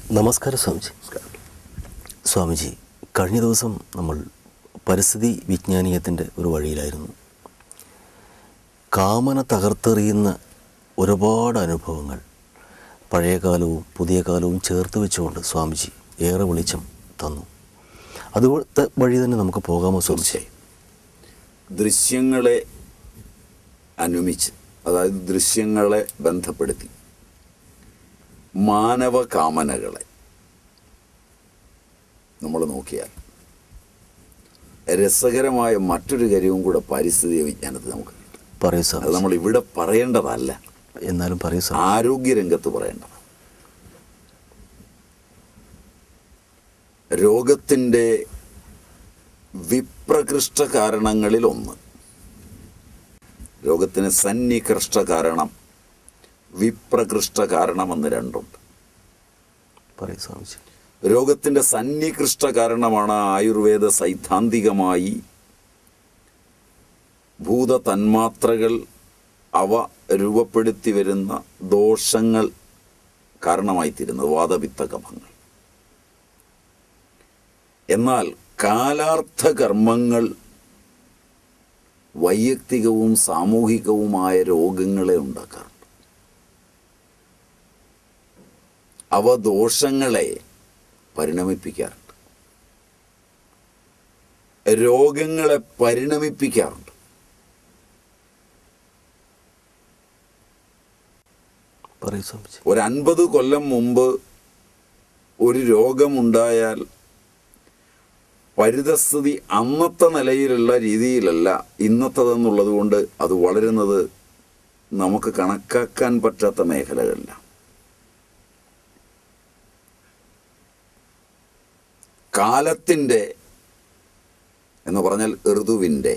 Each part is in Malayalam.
നമസ്കാരം സ്വാമിജി സ്വാമിജി കഴിഞ്ഞ ദിവസം നമ്മൾ പരിസ്ഥിതി വിജ്ഞാനീയത്തിൻ്റെ ഒരു വഴിയിലായിരുന്നു കാമന തകർത്തെറിയുന്ന ഒരുപാട് അനുഭവങ്ങൾ പഴയ കാലവും പുതിയ കാലവും ചേർത്ത് വെച്ചുകൊണ്ട് സ്വാമിജി ഏറെ വെളിച്ചം തന്നു അതുപോലത്തെ വഴി തന്നെ നമുക്ക് പോകാമോ സ്വാമിജി ദൃശ്യങ്ങളെ അനുമിച്ച് അതായത് ദൃശ്യങ്ങളെ ബന്ധപ്പെടുത്തി മാനവ കാമനകളെ നമ്മൾ നോക്കിയാൽ രസകരമായ മറ്റൊരു കാര്യവും കൂടെ പാരിസ്ഥിതിക വിജ്ഞാനത്തിൽ നമുക്ക് കിട്ടും പറയൂ അത് സ്വാമിജി നമ്മൾ ഇവിടെ പറയേണ്ടതല്ല എന്നാലും പറയൂ സ്വാമി ആരോഗ്യരംഗത്ത് പറയേണ്ടത് രോഗത്തിൻ്റെ വിപ്രകൃഷ്ട കാരണങ്ങളിൽ ഒന്ന് രോഗത്തിന് സന്നികൃഷ്ട കാരണം വിപ്രകൃഷ്ട കാരണമെന്ന് രണ്ടുണ്ട് പറയൂ സ്വാമിജി രോഗത്തിൻ്റെ സന്നികൃഷ്ട കാരണമാണ് ആയുർവേദ സൈദ്ധാന്തികമായി ഭൂത തന്മാത്രകൾ അവ രൂപപ്പെടുത്തി വരുന്ന ദോഷങ്ങൾ കാരണമായി തീരുന്നത് വാദപിത്ത കഫങ്ങൾ എന്നാൽ കാലാർത്ഥ കർമ്മങ്ങൾ വൈയക്തികവും സാമൂഹികവുമായ രോഗങ്ങളെ ഉണ്ടാക്കാറുണ്ട് അവ ദോഷങ്ങളെ പരിണമിപ്പിക്കാറുണ്ട് രോഗങ്ങളെ പരിണമിപ്പിക്കാറുണ്ട് പറയൂ സ്വാമിജി ഒരു അൻപത് കൊല്ലം മുമ്പ് ഒരു രോഗമുണ്ടായാൽ പരിതസ്ഥിതി അന്നത്തെ നിലയിലുള്ള രീതിയിലല്ല ഇന്നത്തതെന്നുള്ളത് കൊണ്ട് അത് വളരുന്നത് നമുക്ക് കണക്കാക്കാൻ പറ്റാത്ത മേഖലകളില്ല കാലത്തിൻ്റെ എന്ന് പറഞ്ഞാൽ ഋതുവിൻ്റെ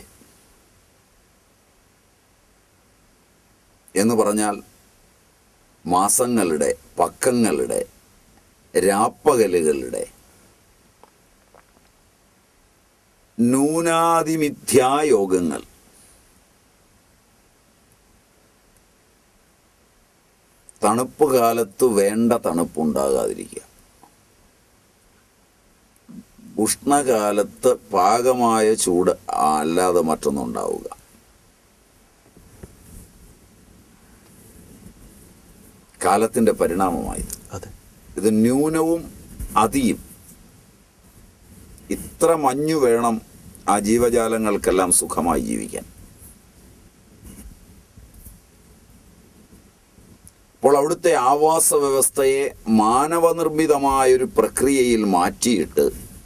എന്ന് പറഞ്ഞാൽ മാസങ്ങളുടെ പക്കങ്ങളുടെ രാപ്പകലുകളുടെ നൂനാതിമിഥ്യായോഗങ്ങൾ തണുപ്പ് കാലത്ത് വേണ്ട തണുപ്പുണ്ടാകാതിരിക്കുക ഉഷ്ണകാലത്ത് പാകമായ ചൂട് അല്ലാതെ മറ്റൊന്നും ഉണ്ടാവുക കാലത്തിൻ്റെ പരിണാമമായത് അതെ ഇത് ന്യൂനവും അതിയും ഇത്ര മഞ്ഞു വേണം ആ ജീവജാലങ്ങൾക്കെല്ലാം സുഖമായി ജീവിക്കാൻ അപ്പോൾ അവിടുത്തെ ആവാസ വ്യവസ്ഥയെ മാനവനിർമ്മിതമായൊരു പ്രക്രിയയിൽ മാറ്റിയിട്ട്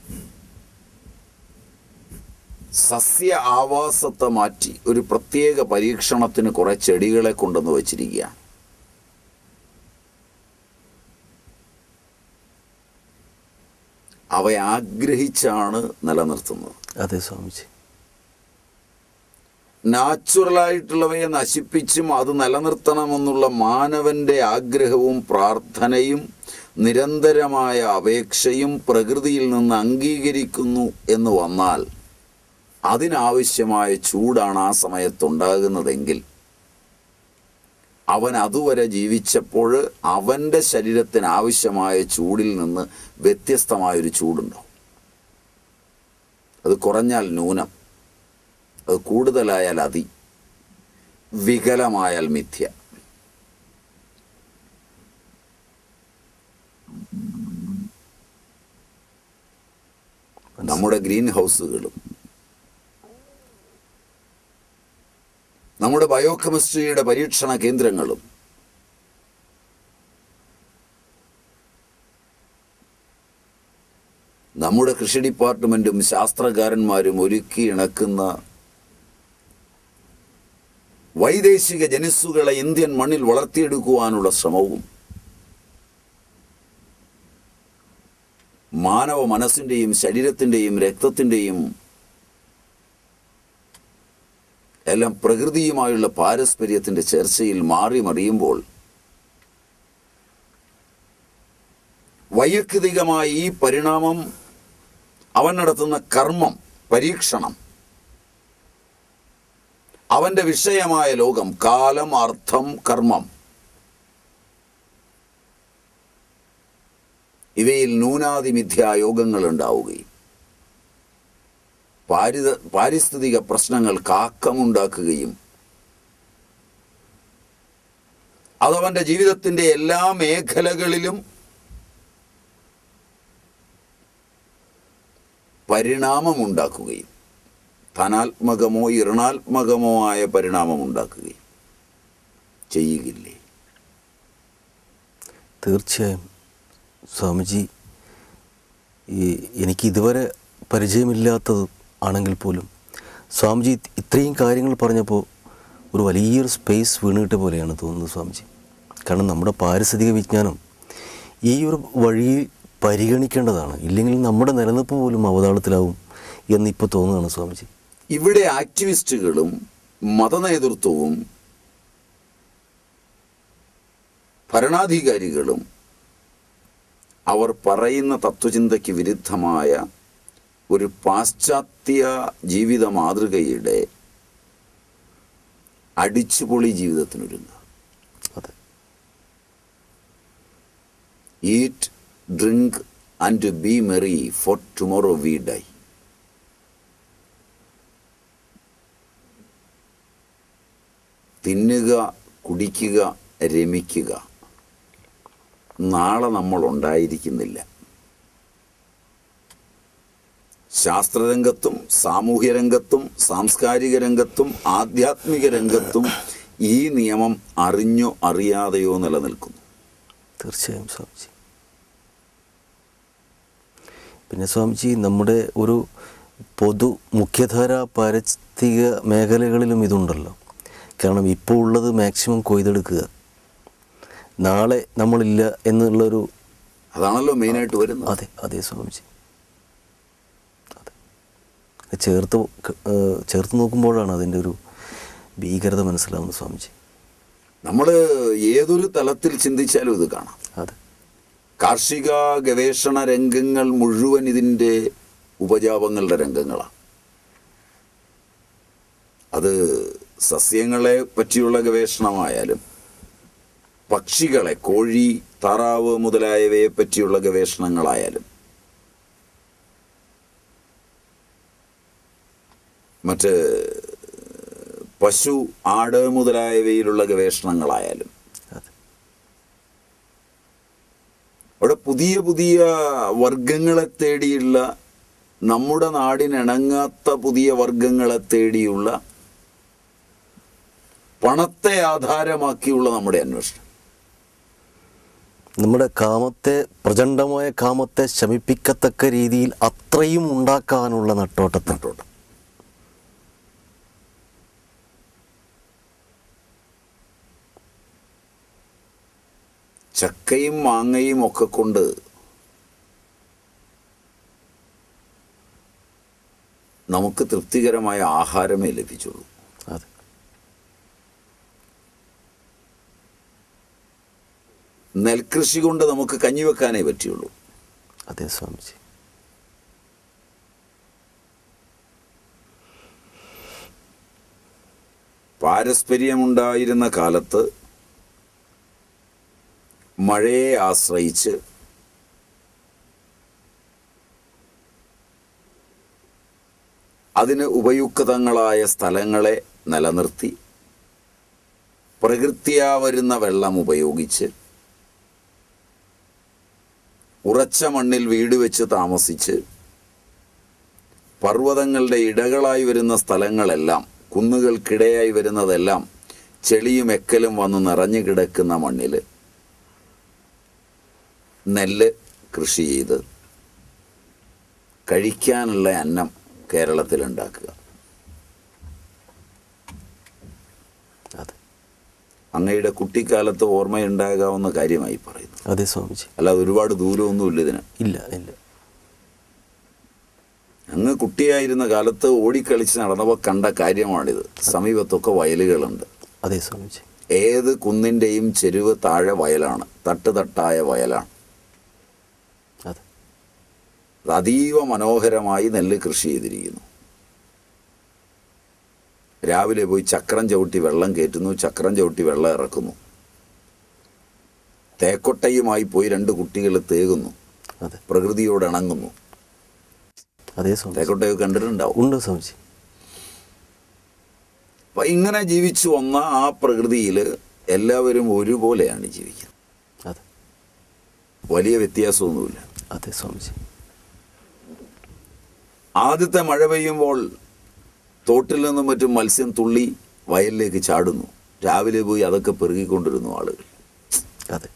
സസ്യ ആവാസത്തെ മാറ്റി ഒരു പ്രത്യേക പരീക്ഷണത്തിന് കുറെ ചെടികളെ കൊണ്ടുവന്ന് വച്ചിരിക്കുകയാണ് അവയെ ആഗ്രഹിച്ചാണ് നിലനിർത്തുന്നത് അതെ സ്വാമിജി നാച്ചുറലായിട്ടുള്ളവയെ നശിപ്പിച്ചും അത് നിലനിർത്തണമെന്നുള്ള മാനവന്റെ ആഗ്രഹവും പ്രാർത്ഥനയും നിരന്തരമായ അപേക്ഷയും പ്രകൃതിയിൽ നിന്ന് അംഗീകരിക്കുന്നു എന്ന് വന്നാൽ അതിനാവശ്യമായ ചൂടാണ് ആ സമയത്തുണ്ടാകുന്നതെങ്കിൽ അവൻ അതുവരെ ജീവിച്ചപ്പോൾ അവൻ്റെ ശരീരത്തിന് ആവശ്യമായ ചൂടിൽ നിന്ന് വ്യത്യസ്തമായൊരു ചൂടുണ്ടാവും അത് കുറഞ്ഞാൽ ന്യൂനം അത് കൂടുതലായാൽ അതി വികലമായാൽ മിഥ്യ നമ്മുടെ ഗ്രീൻ ഹൗസുകളും നമ്മുടെ ബയോകെമിസ്ട്രിയുടെ പരീക്ഷണ കേന്ദ്രങ്ങളും നമ്മുടെ കൃഷി ഡിപ്പാർട്ട്മെന്റും ശാസ്ത്രകാരന്മാരും ഒരുക്കി ഇണക്കുന്ന വൈദേശിക ജനുസ്സുകളെ ഇന്ത്യൻ മണ്ണിൽ വളർത്തിയെടുക്കുവാനുള്ള ശ്രമവും മാനവ മനസ്സിൻ്റെയും ശരീരത്തിൻ്റെയും രക്തത്തിൻ്റെയും എല്ലാം പ്രകൃതിയുമായുള്ള പാരസ്പര്യത്തിൻ്റെ ചർച്ചയിൽ മാറി മറിയുമ്പോൾ വൈയക്തികമായ ഈ പരിണാമം അവൻ നടത്തുന്ന കർമ്മം പരീക്ഷണം അവന്റെ വിഷയമായ ലോകം കാലം അർത്ഥം കർമ്മം ഇവയിൽ ന്യൂനാതിമിഥ്യായോഗങ്ങൾ ഉണ്ടാവുകയും പാരിത പാരിസ്ഥിതിക പ്രശ്നങ്ങൾ കാക്കമുണ്ടാക്കുകയും അതവൻ്റെ ജീവിതത്തിൻ്റെ എല്ലാ മേഖലകളിലും പരിണാമമുണ്ടാക്കുകയും ധനാത്മകമോ ഇരണാത്മകമോ ആയ പരിണാമമുണ്ടാക്കുകയും ചെയ്യുകില്ലേ തീർച്ചയായും സ്വാമിജി ഈ എനിക്ക് ഇതുവരെ പരിചയമില്ലാത്തത് ആണെങ്കിൽ പോലും സ്വാമിജി ഇത്രയും കാര്യങ്ങൾ പറഞ്ഞപ്പോൾ ഒരു വലിയൊരു സ്പേസ് വീണിട്ട് പോലെയാണ് തോന്നുന്നത് സ്വാമിജി കാരണം നമ്മുടെ പാരിസ്ഥിതിക വിജ്ഞാനം ഈ ഒരു വഴിയിൽ പരിഗണിക്കേണ്ടതാണ് ഇല്ലെങ്കിൽ നമ്മുടെ നിലനിൽപ്പ് പോലും അവതാളത്തിലാവും എന്നിപ്പോൾ തോന്നുകയാണ് സ്വാമിജി ഇവിടെ ആക്ടിവിസ്റ്റുകളും മതനേതൃത്വവും ഭരണാധികാരികളും അവർ പറയുന്ന തത്വചിന്തയ്ക്ക് വിരുദ്ധമായ ഒരു പാശ്ചാത്യ ജീവിത മാതൃകയുടെ അടിച്ചുപൊളി ജീവിതത്തിനൊരുങ്ങുക അതെ eat drink and be merry for tomorrow we die തിന്നുക കുടിക്കുക രമിക്കുക നാളെ നമ്മൾ ഉണ്ടായിരിക്കുന്നില്ല ശാസ്ത്രരംഗത്തും സാമൂഹ്യ രംഗത്തും സാംസ്കാരിക രംഗത്തും ആധ്യാത്മിക രംഗത്തും ഈ നിയമം അറിഞ്ഞോ അറിയാതെയോ നിലനിൽക്കുന്നു തീർച്ചയായും സ്വാമിജി പിന്നെ സ്വാമിജി നമ്മുടെ ഒരു പൊതു മുഖ്യധാര പാരിസ്ഥിതിക മേഖലകളിലും ഇതുണ്ടല്ലോ കാരണം ഇപ്പോൾ ഉള്ളത് മാക്സിമം കൊയ്തെടുക്കുക നാളെ നമ്മളില്ല എന്നുള്ളൊരു അതാണല്ലോ മെയിനായിട്ട് വരുന്നത് അതെ അതെ സ്വാമിജി അതെ ചേർത്ത് ക- ഏഹ് ചേർത്ത് നോക്കുമ്പോഴാണ് അതിൻ്റെ ഒരു ഭീകരത മനസ്സിലാവുന്നത് സ്വാമിജി നമ്മൾ ഏതൊരു തലത്തിൽ ചിന്തിച്ചാലും ഇത് കാണാം അതെ കാർഷിക ഗവേഷണ രംഗങ്ങൾ മുഴുവൻ ഇതിൻ്റെ ഉപജാപങ്ങളുടെ രംഗങ്ങളാണ് അത് സസ്യങ്ങളെ പറ്റിയുള്ള ഗവേഷണമായാലും പക്ഷികളെ കോഴി താറാവ് മുതലായവയെ പറ്റിയുള്ള ഗവേഷണങ്ങളായാലും മറ്റ് പശു ആട് മുതലായവയിലുള്ള ഗവേഷണങ്ങളായാലും അതെ അവിടെ പുതിയ പുതിയ വർഗങ്ങളെ തേടിയുള്ള നമ്മുടെ നാടിനിണങ്ങാത്ത പുതിയ വർഗങ്ങളെ തേടിയുള്ള പണത്തെ ആധാരമാക്കിയുള്ള നമ്മുടെ അന്വേഷണം നമ്മുടെ കാമത്തെ പ്രചണ്ഡമായ കാമത്തെ ശമിപ്പിക്കത്തക്ക രീതിയിൽ അത്രയും ഉണ്ടാക്കാനുള്ള നട്ടോട്ടത്തിൽ നട്ടോട്ടം ചക്കയും മാങ്ങയും ഒക്കെ കൊണ്ട് നമുക്ക് തൃപ്തികരമായ ആഹാരമേ ലഭിച്ചുള്ളൂ അതെ നെൽകൃഷി കൊണ്ട് നമുക്ക് കഞ്ഞി വെക്കാനേ പറ്റുള്ളൂ അതെ സ്വാമിജി പാരസ്പര്യമുണ്ടായിരുന്ന കാലത്ത് മഴയെ ആശ്രയിച്ച് അതിന് ഉപയുക്തങ്ങളായ സ്ഥലങ്ങളെ നിലനിർത്തി പ്രകൃത്യാ വരുന്ന വെള്ളം ഉപയോഗിച്ച് ഉറച്ച മണ്ണിൽ വീട് വെച്ച് താമസിച്ച് പർവ്വതങ്ങളുടെ ഇടകളായി വരുന്ന സ്ഥലങ്ങളെല്ലാം കുന്നുകൾക്കിടയായി വരുന്നതെല്ലാം ചെളിയും എക്കലും വന്ന് നിറഞ്ഞു കിടക്കുന്ന മണ്ണിൽ നെല്ല് കൃഷി ചെയ്ത് കഴിക്കാനുള്ള അന്നം കേരളത്തിൽ ഉണ്ടാക്കുക അതെ അങ്ങയുടെ കുട്ടിക്കാലത്ത് ഓർമ്മയുണ്ടാകാവുന്ന കാര്യമായി പറയുന്നു അതെ സ്വാമിജി അല്ലാതെ ഒരുപാട് ദൂരമൊന്നുമില്ല ഇതിന് ഇല്ല ഇല്ല അങ്ങ് കുട്ടിയായിരുന്ന കാലത്ത് ഓടിക്കളിച്ച് നടന്നപ്പോൾ കണ്ട കാര്യമാണിത് സമീപത്തൊക്കെ വയലുകളുണ്ട് അതെ സ്വാമിജി ഏത് കുന്നിൻ്റെയും ചെരുവ് താഴെ വയലാണ് തട്ട് തട്ടായ വയലാണ് അതെ അത് അതീവ മനോഹരമായി നെല്ല് കൃഷി ചെയ്തിരിക്കുന്നു രാവിലെ പോയി ചക്രം ചവിട്ടി വെള്ളം കയറ്റുന്നു ചക്രം ചവിട്ടി വെള്ളം ഇറക്കുന്നു തേക്കൊട്ടയുമായി പോയി രണ്ട് കുട്ടികൾ തേകുന്നു അതെ പ്രകൃതിയോട് ഇണങ്ങുന്നു അതേ സ്വാമിജി തേക്കോട്ടയൊക്കെ കണ്ടിട്ടുണ്ടാവും ഉണ്ട് സ്വാമിജി അപ്പൊ ഇങ്ങനെ ജീവിച്ചു വന്ന ആ പ്രകൃതിയിൽ എല്ലാവരും ഒരുപോലെയാണ് ജീവിക്കുന്നത് അതെ വലിയ വ്യത്യാസമൊന്നുമില്ല അതെ സ്വാമിജി ആദ്യത്തെ മഴ പെയ്യുമ്പോൾ തോട്ടിൽ നിന്നും മറ്റും മത്സ്യം തുള്ളി വയലിലേക്ക് ചാടുന്നു രാവിലെ പോയി അതൊക്കെ പെറുകിക്കൊണ്ടിരുന്നു ആളുകൾ അതെ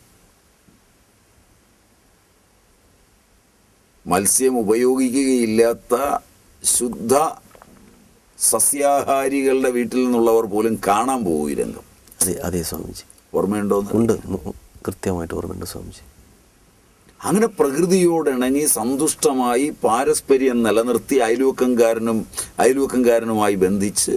മത്സ്യം ഉപയോഗിക്കുകയില്ലാത്ത ശുദ്ധ സസ്യാഹാരികളുടെ വീട്ടിൽ നിന്നുള്ളവർ പോലും കാണാൻ പോകും ഈ രംഗം അതെ അതെ സ്വാമിജി ഓർമ്മയുണ്ടോന്ന് ഉണ്ട് മു- കൃത്യമായിട്ട് ഓർമ്മയുണ്ട് സ്വാമിജി അങ്ങനെ പ്രകൃതിയോട് ഇണങ്ങി സന്തുഷ്ടമായി പാരസ്പര്യം നിലനിർത്തി അയൽവക്കംകാരനും അയൽവക്കംകാരനുമായി ബന്ധിച്ച്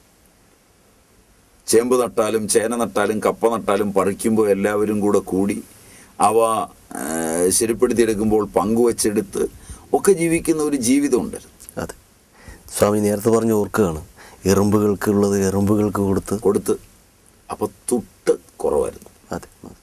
ചേമ്പ് നട്ടാലും ചേന നട്ടാലും കപ്പ നട്ടാലും പറിക്കുമ്പോൾ എല്ലാവരും കൂടെ കൂടി അവ ആ, ശരിപ്പെടുത്തിയെടുക്കുമ്പോൾ പങ്കുവച്ചെടുത്ത് ഒക്കെ ജീവിക്കുന്ന ഒരു ജീവിതമുണ്ട് അതെ സ്വാമി നേരത്തെ പറഞ്ഞ് ഓർക്കുകയാണ് എറുമ്പുകൾക്കുള്ളത് എറുമ്പുകൾക്ക് കൊടുത്ത് കൊടുത്ത് അപ്പോൾ തുട്ട് കുറവായിരുന്നു അതെ അതെ.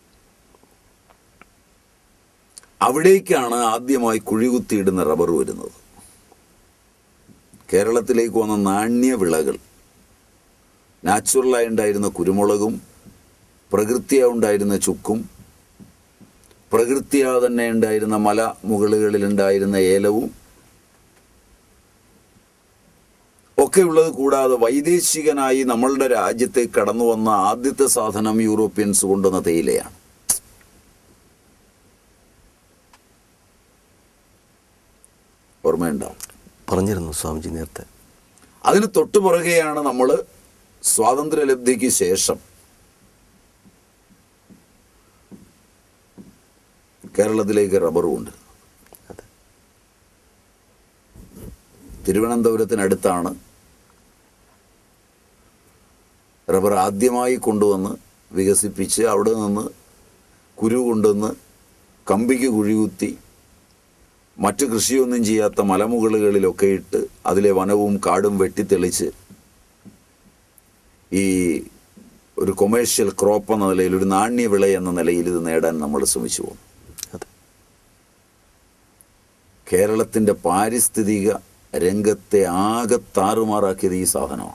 അവിടേക്കാണ് ആദ്യമായി കുഴികുത്തിയിടുന്ന റബ്ബർ വരുന്നത് കേരളത്തിലേക്ക് വന്ന നാണ്യവിളകൾ നാച്ചുറലായി ഉണ്ടായിരുന്ന കുരുമുളകും പ്രകൃതിയാ ഉണ്ടായിരുന്ന ചുക്കും പ്രകൃതിയാ തന്നെ ഉണ്ടായിരുന്ന മല മുകളിൽ ഉണ്ടായിരുന്ന ഏലവും ഒക്കെ ഉള്ളത് കൂടാതെ വൈദേശികനായി നമ്മളുടെ രാജ്യത്തേക്ക് കടന്നു വന്ന ആദ്യത്തെ സാധനം യൂറോപ്യൻസ് കൊണ്ടുവന്ന തേയിലയാണ് ഓർമ്മയുണ്ടാവും പറഞ്ഞിരുന്നു സ്വാമിജി നേരത്തെ അതിന് തൊട്ടു പുറകെയാണ് നമ്മൾ സ്വാതന്ത്ര്യലബ്ധിക്ക് ശേഷം കേരളത്തിലേക്ക് റബ്ബർ കൊണ്ടുവരുന്നത് അതെ തിരുവനന്തപുരത്തിനടുത്താണ് റബ്ബർ ആദ്യമായി കൊണ്ടുവന്ന് വികസിപ്പിച്ച് അവിടെ നിന്ന് കുരു കൊണ്ടുവന്ന് കമ്പിക്ക് കുഴികുത്തി മറ്റു കൃഷിയൊന്നും ചെയ്യാത്ത മലമുകളിലൊക്കെ ഇട്ട് അതിലെ വനവും കാടും വെട്ടിത്തെളിച്ച് ഈ ഒരു കൊമേഴ്ഷ്യൽ ക്രോപ്പ് എന്ന നിലയിൽ ഒരു നാണ്യവിള എന്ന നിലയിൽ ഇത് നേടാൻ നമ്മൾ ശ്രമിച്ചു പോകുന്നു അതെ കേരളത്തിൻ്റെ പാരിസ്ഥിതിക രംഗത്തെ ആകെ താറുമാറാക്കിയത് ഈ സാധനമാണ്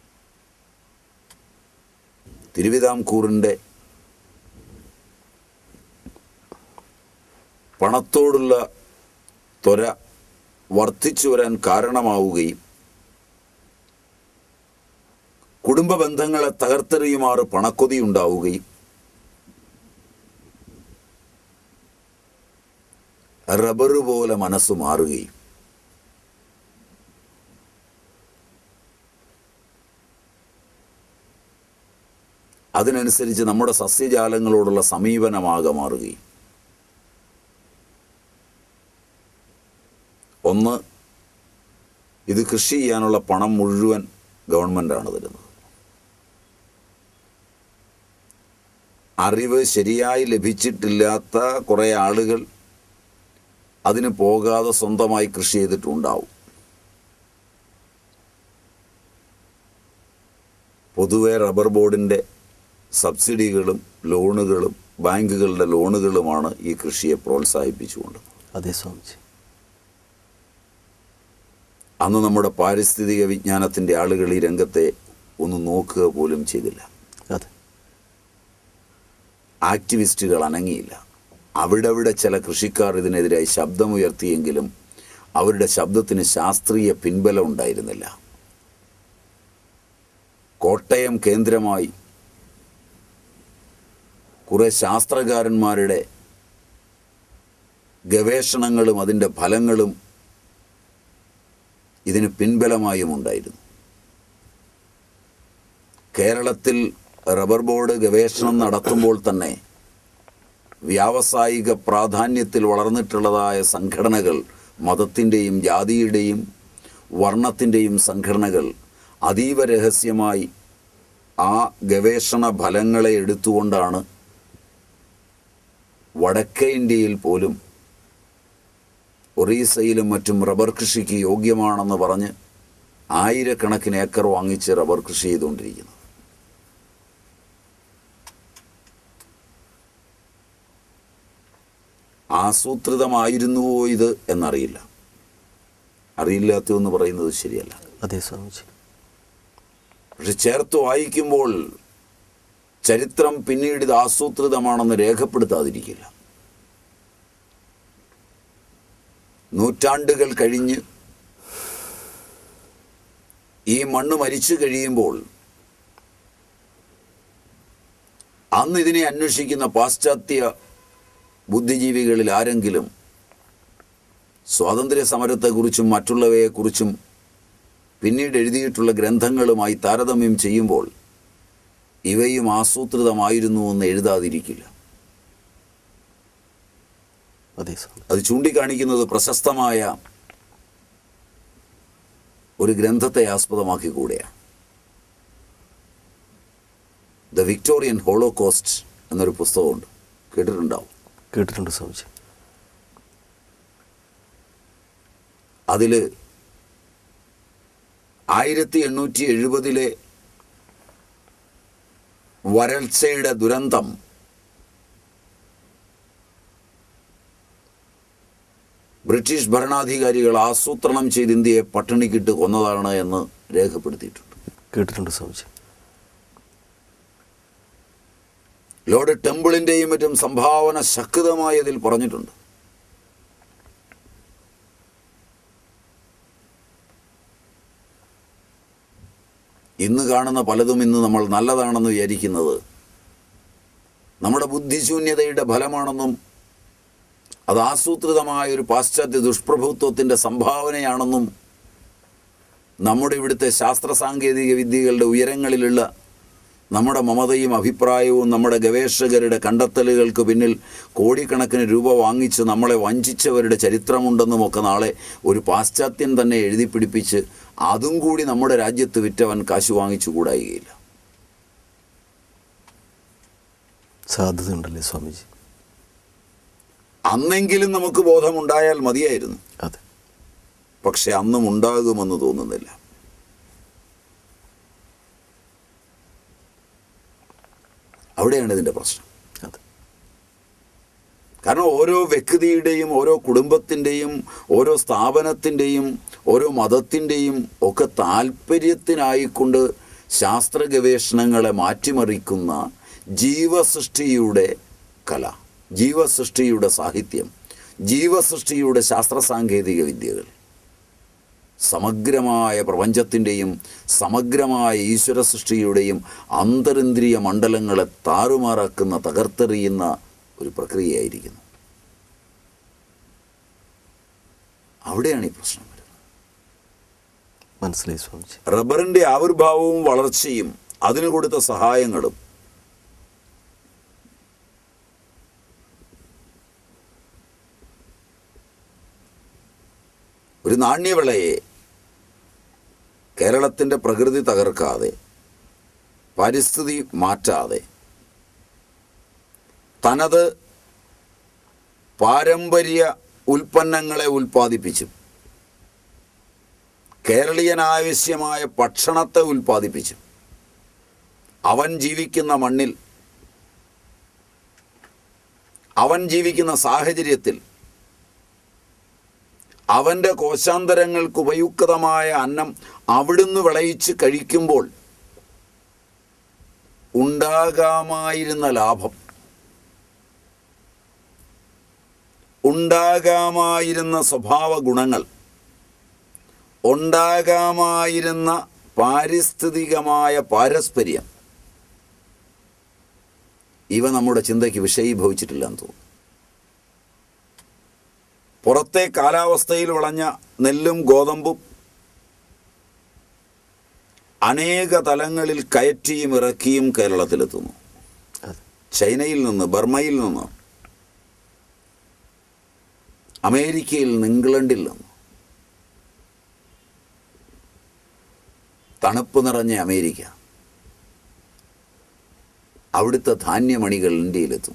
തിരുവിതാംകൂറിൻ്റെ പണത്തോടുള്ള ത്വര വർദ്ധിച്ചു വരാൻ കാരണമാവുകയും കുടുംബ ബന്ധങ്ങളെ തകർത്തെറിയുമാറ് പണക്കൊതി ഉണ്ടാവുകയും റബ്ബർ പോലെ മനസ്സ് മാറുകയും അതിനനുസരിച്ച് നമ്മുടെ സസ്യജാലങ്ങളോടുള്ള സമീപനമാകെ മാറുകയും ഒന്ന് ഇത് കൃഷി ചെയ്യാനുള്ള പണം മുഴുവൻ ഗവൺമെൻറ്റാണ് തരുന്നത് അറിവ് ശരിയായി ലഭിച്ചിട്ടില്ലാത്ത കുറേ ആളുകൾ അതിന് പോകാതെ സ്വന്തമായി കൃഷി ചെയ്തിട്ടുണ്ടാവും പൊതുവെ റബ്ബർ ബോർഡിൻ്റെ സബ്സിഡികളും ലോണുകളും ബാങ്കുകളുടെ ലോണുകളുമാണ് ഈ കൃഷിയെ പ്രോത്സാഹിപ്പിച്ചുകൊണ്ട് അതെ സ്വാമിജി അന്ന് നമ്മുടെ പാരിസ്ഥിതിക വിജ്ഞാനത്തിൻ്റെ ആളുകൾ ഈ രംഗത്തെ ഒന്ന് നോക്കുക പോലും ചെയ്തില്ല അതെ ആക്ടിവിസ്റ്റുകൾ അനങ്ങിയില്ല അവിടെ അവിടെ ചില കൃഷിക്കാർ ഇതിനെതിരായി ശബ്ദമുയർത്തിയെങ്കിലും അവരുടെ ശബ്ദത്തിന് ശാസ്ത്രീയ പിൻബലം ഉണ്ടായിരുന്നില്ല കോട്ടയം കേന്ദ്രമായി കുറെ ശാസ്ത്രകാരന്മാരുടെ ഗവേഷണങ്ങളും അതിൻ്റെ ഫലങ്ങളും ഇതിന് പിൻബലമായും ഉണ്ടായിരുന്നു കേരളത്തിൽ റബ്ബർ ബോർഡ് ഗവേഷണം നടത്തുമ്പോൾ തന്നെ വ്യാവസായിക പ്രാധാന്യത്തിൽ വളർന്നിട്ടുള്ളതായ സംഘടനകൾ മതത്തിൻ്റെയും ജാതിയുടെയും വർണ്ണത്തിൻ്റെയും സംഘടനകൾ അതീവ രഹസ്യമായി ആ ഗവേഷണ ഫലങ്ങളെ എടുത്തുകൊണ്ടാണ് വടക്കേ ഇന്ത്യയിൽ പോലും ഒറീസയിലും മറ്റും റബ്ബർ കൃഷിക്ക് യോഗ്യമാണെന്ന് പറഞ്ഞ് ആയിരക്കണക്കിന് ഏക്കർ വാങ്ങിച്ച് റബ്ബർ കൃഷി ചെയ്തുകൊണ്ടിരിക്കുന്നത് ആസൂത്രിതമായിരുന്നുവോ ഇത് എന്നറിയില്ല അറിയില്ലാത്തതെന്ന് പറയുന്നത് ശരിയല്ല അതെ സ്വാമിജി പക്ഷെ ചേർത്ത് വായിക്കുമ്പോൾ ചരിത്രം പിന്നീട് ഇത് ആസൂത്രിതമാണെന്ന് രേഖപ്പെടുത്താതിരിക്കില്ല നൂറ്റാണ്ടുകൾ കഴിഞ്ഞ് ഈ മണ്ണ് മരിച്ചു കഴിയുമ്പോൾ അന്ന് ഇതിനെ അന്വേഷിക്കുന്ന പാശ്ചാത്യ ബുദ്ധിജീവികളിൽ ആരെങ്കിലും സ്വാതന്ത്ര്യ സമരത്തെക്കുറിച്ചും മറ്റുള്ളവയെക്കുറിച്ചും പിന്നീട് എഴുതിയിട്ടുള്ള ഗ്രന്ഥങ്ങളുമായി താരതമ്യം ചെയ്യുമ്പോൾ ഇവയും ആസൂത്രിതമായിരുന്നു എന്ന് എഴുതാതിരിക്കില്ല അതെ സ്വാമി അത് ചൂണ്ടിക്കാണിക്കുന്നത് പ്രശസ്തമായ ഒരു ഗ്രന്ഥത്തെ ആസ്പദമാക്കി കൂടെയാണ് ദ വിക്ടോറിയൻ ഹോളോകോസ്റ്റ് എന്നൊരു പുസ്തകമുണ്ട് കേട്ടിട്ടുണ്ടാവും കേട്ടിട്ടുണ്ട് സ്വാമിജി അതിൽ ആയിരത്തി എണ്ണൂറ്റി എഴുപതിലെ വരൾച്ചയുടെ ദുരന്തം ബ്രിട്ടീഷ് ഭരണാധികാരികൾ ആസൂത്രണം ചെയ്ത് ഇന്ത്യയെ പട്ടിണിക്കിട്ട് കൊന്നതാണ് എന്ന് രേഖപ്പെടുത്തിയിട്ടുണ്ട് കേട്ടിട്ടുണ്ട് സ്വാമിജി ലോർഡ് ടെമ്പിളിൻ്റെയും മറ്റും സംഭാവന ശക്തമായി അതിൽ പറഞ്ഞിട്ടുണ്ട് ഇന്ന് കാണുന്ന പലതും ഇന്ന് നമ്മൾ നല്ലതാണെന്ന് വിചാരിക്കുന്നത് നമ്മുടെ ബുദ്ധിശൂന്യതയുടെ ഫലമാണെന്നും അത് ആസൂത്രിതമായ ഒരു പാശ്ചാത്യ ദുഷ്പ്രഭുത്വത്തിൻ്റെ സംഭാവനയാണെന്നും നമ്മുടെ ഇവിടുത്തെ ശാസ്ത്ര സാങ്കേതിക വിദ്യകളുടെ ഉയരങ്ങളിലുള്ള നമ്മുടെ മമതയും അഭിപ്രായവും നമ്മുടെ ഗവേഷകരുടെ കണ്ടെത്തലുകൾക്ക് പിന്നിൽ കോടിക്കണക്കിന് രൂപ വാങ്ങിച്ച് നമ്മളെ വഞ്ചിച്ചവരുടെ ചരിത്രമുണ്ടെന്നുമൊക്കെ നാളെ ഒരു പാശ്ചാത്യൻ തന്നെ എഴുതി പിടിപ്പിച്ച് അതും കൂടി നമ്മുടെ രാജ്യത്ത് വിറ്റവൻ കാശ് വാങ്ങിച്ചു കൂടായികയില്ല സാധ്യതയുണ്ടല്ലേ സ്വാമിജി അന്നെങ്കിലും നമുക്ക് ബോധമുണ്ടായാൽ മതിയായിരുന്നു അതെ പക്ഷെ അന്നും ഉണ്ടാകുമെന്ന് തോന്നുന്നില്ല അവിടെയാണ് ഇതിൻ്റെ പ്രശ്നം അതെ കാരണം ഓരോ വ്യക്തിയുടെയും ഓരോ കുടുംബത്തിൻ്റെയും ഓരോ സ്ഥാപനത്തിൻ്റെയും ഓരോ മതത്തിൻ്റെയും ഒക്കെ താല്പര്യത്തിനായിക്കൊണ്ട് ശാസ്ത്ര ഗവേഷണങ്ങളെ മാറ്റിമറിക്കുന്ന ജീവസൃഷ്ടിയുടെ കല ജീവസൃഷ്ടിയുടെ സാഹിത്യം ജീവസൃഷ്ടിയുടെ ശാസ്ത്ര സാങ്കേതിക വിദ്യകൾ സമഗ്രമായ പ്രപഞ്ചത്തിൻ്റെയും സമഗ്രമായ ഈശ്വര സൃഷ്ടിയുടെയും അന്തരിന്ദ്രിയ മണ്ഡലങ്ങളെ താറുമാറാക്കുന്ന തകർത്തെറിയുന്ന ഒരു പ്രക്രിയയായിരിക്കുന്നു അവിടെയാണ് ഈ പ്രശ്നം വരുന്നത് മനസ്സിലായി സ്വാമിജി റബ്ബറിൻ്റെ ആവിർഭാവവും വളർച്ചയും അതിന് കൊടുത്ത സഹായങ്ങളും ഒരു നാണ്യവിളയെ കേരളത്തിൻ്റെ പ്രകൃതി തകർക്കാതെ പരിസ്ഥിതി മാറ്റാതെ തനത് പാരമ്പര്യ ഉൽപ്പന്നങ്ങളെ ഉൽപ്പാദിപ്പിച്ചും കേരളീയനാവശ്യമായ ഭക്ഷണത്തെ ഉൽപ്പാദിപ്പിച്ചും അവൻ ജീവിക്കുന്ന മണ്ണിൽ അവൻ ജീവിക്കുന്ന സാഹചര്യത്തിൽ അവൻ്റെ കോശാന്തരങ്ങൾക്ക് ഉപയുക്തമായ അന്നം അവിടുന്ന് വിളയിച്ച് കഴിക്കുമ്പോൾ ഉണ്ടാകാമായിരുന്ന ലാഭം ഉണ്ടാകാമായിരുന്ന സ്വഭാവ ഗുണങ്ങൾ ഉണ്ടാകാമായിരുന്ന പാരിസ്ഥിതികമായ പാരസ്പര്യം ഇവ നമ്മുടെ ചിന്തയ്ക്ക് വിഷയീഭവിച്ചിട്ടില്ലെന്ന് തോന്നുന്നു പുറത്തെ കാലാവസ്ഥയിൽ വിളഞ്ഞ നെല്ലും ഗോതമ്പും അനേക തലങ്ങളിൽ കയറ്റിയും ഇറക്കിയും കേരളത്തിലെത്തുന്നു അതെ ചൈനയിൽ നിന്ന് ബർമയിൽ നിന്ന് അമേരിക്കയിൽ നിന്ന് ഇംഗ്ലണ്ടിൽ നിന്ന് തണുപ്പ് നിറഞ്ഞ അമേരിക്ക അവിടുത്തെ ധാന്യമണികൾ ഇന്ത്യയിലെത്തും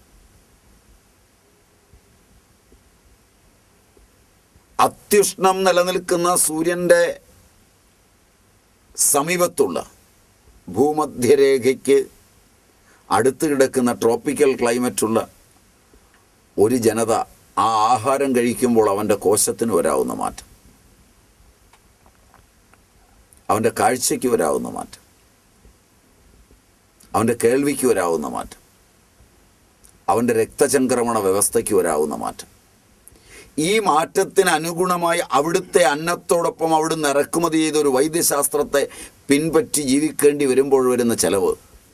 അത്യുഷ്ണം നിലനിൽക്കുന്ന സൂര്യൻ്റെ സമീപത്തുള്ള ഭൂമധ്യരേഖയ്ക്ക് അടുത്ത് കിടക്കുന്ന ട്രോപ്പിക്കൽ ക്ലൈമറ്റുള്ള ഒരു ജനത ആ ആഹാരം കഴിക്കുമ്പോൾ അവൻ്റെ കോശത്തിന് വരാവുന്ന മാറ്റം അവൻ്റെ കാഴ്ചയ്ക്ക് വരാവുന്ന മാറ്റം അവൻ്റെ കേൾവിക്ക് വരാവുന്ന മാറ്റം അവൻ്റെ രക്തചംക്രമണ വ്യവസ്ഥയ്ക്ക് വരാവുന്ന മാറ്റം ഈ മാറ്റത്തിന് അനുഗുണമായി അവിടുത്തെ അന്നത്തോടൊപ്പം അവിടുന്ന് ഇറക്കുമതി ചെയ്ത ഒരു വൈദ്യശാസ്ത്രത്തെ പിൻപറ്റി ജീവിക്കേണ്ടി വരുമ്പോൾ വരുന്ന ചെലവ്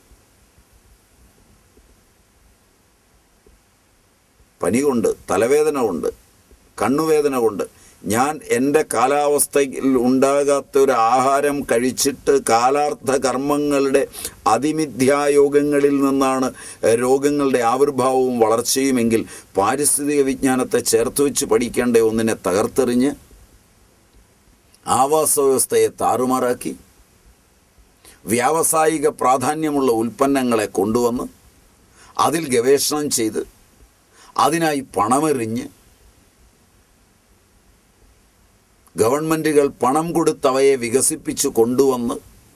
പനി കൊണ്ട് തലവേദന കൊണ്ട് കണ്ണുവേദന കൊണ്ട് ഞാൻ എൻ്റെ കാലാവസ്ഥയിൽ ഉണ്ടാകാത്ത ഒരു ആഹാരം കഴിച്ചിട്ട് കാലാർത്ഥ കർമ്മങ്ങളുടെ അതിമിഥ്യായോഗങ്ങളിൽ നിന്നാണ് രോഗങ്ങളുടെ ആവിർഭാവവും വളർച്ചയുമെങ്കിൽ പാരിസ്ഥിതിക വിജ്ഞാനത്തെ ചേർത്ത് വെച്ച് പഠിക്കേണ്ട ഒന്നിനെ തകർത്തെറിഞ്ഞ് ആവാസ വ്യവസ്ഥയെ താറുമാറാക്കി വ്യാവസായിക പ്രാധാന്യമുള്ള ഉൽപ്പന്നങ്ങളെ കൊണ്ടുവന്ന് അതിൽ ഗവേഷണം ചെയ്ത് അതിനായി പണമെറിഞ്ഞ് ഗവൺമെൻറ്റുകൾ പണം കൊടുത്ത് അവയെ വികസിപ്പിച്ചു കൊണ്ടുവന്ന്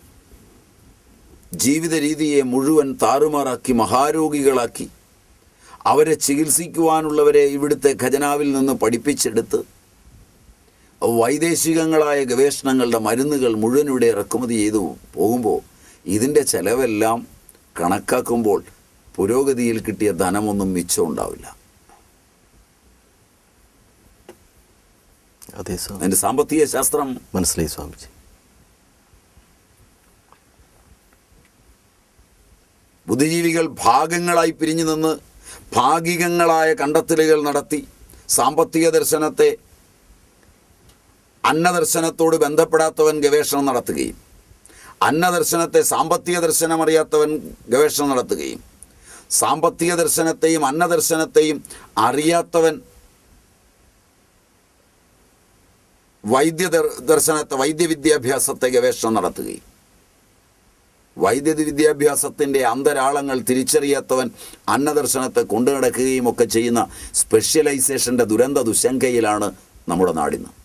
ജീവിത രീതിയെ മുഴുവൻ താറുമാറാക്കി മഹാരോഗികളാക്കി അവരെ ചികിത്സിക്കുവാനുള്ളവരെ ഇവിടുത്തെ ഖജനാവിൽ നിന്ന് പഠിപ്പിച്ചെടുത്ത് വൈദേശികങ്ങളായ ഗവേഷണങ്ങളുടെ മരുന്നുകൾ മുഴുവൻ ഇവിടെ ഇറക്കുമതി ചെയ്തു പോകുമ്പോൾ ഇതിൻ്റെ ചെലവെല്ലാം കണക്കാക്കുമ്പോൾ പുരോഗതിയിൽ കിട്ടിയ ധനമൊന്നും മിച്ചം ഉണ്ടാവില്ല അതെ സ്വാമി അതിൻ്റെ സാമ്പത്തിക ശാസ്ത്രം മനസ്സിലായി സ്വാമിജി ബുദ്ധിജീവികൾ ഭാഗങ്ങളായി പിരിഞ്ഞു നിന്ന് ഭാഗികങ്ങളായ കണ്ടെത്തലുകൾ നടത്തി സാമ്പത്തിക ദർശനത്തെ അന്നദർശനത്തോട് ബന്ധപ്പെടാത്തവൻ ഗവേഷണം നടത്തുകയും അന്നദർശനത്തെ സാമ്പത്തിക ദർശനം അറിയാത്തവൻ ഗവേഷണം നടത്തുകയും സാമ്പത്തിക ദർശനത്തെയും അന്നദർശനത്തെയും അറിയാത്തവൻ വൈദ്യ ദർ- ദർശനത്തെ വൈദ്യവിദ്യാഭ്യാസത്തെ ഗവേഷണം നടത്തുകയും വൈദ്യുതി വിദ്യാഭ്യാസത്തിൻ്റെ അന്തരാളങ്ങൾ തിരിച്ചറിയാത്തവൻ അന്നദർശനത്തെ കൊണ്ടു നടക്കുകയും ഒക്കെ ചെയ്യുന്ന സ്പെഷ്യലൈസേഷൻ്റെ ദുരന്ത ദുശങ്കയിലാണ് നമ്മുടെ നാടിന്ന്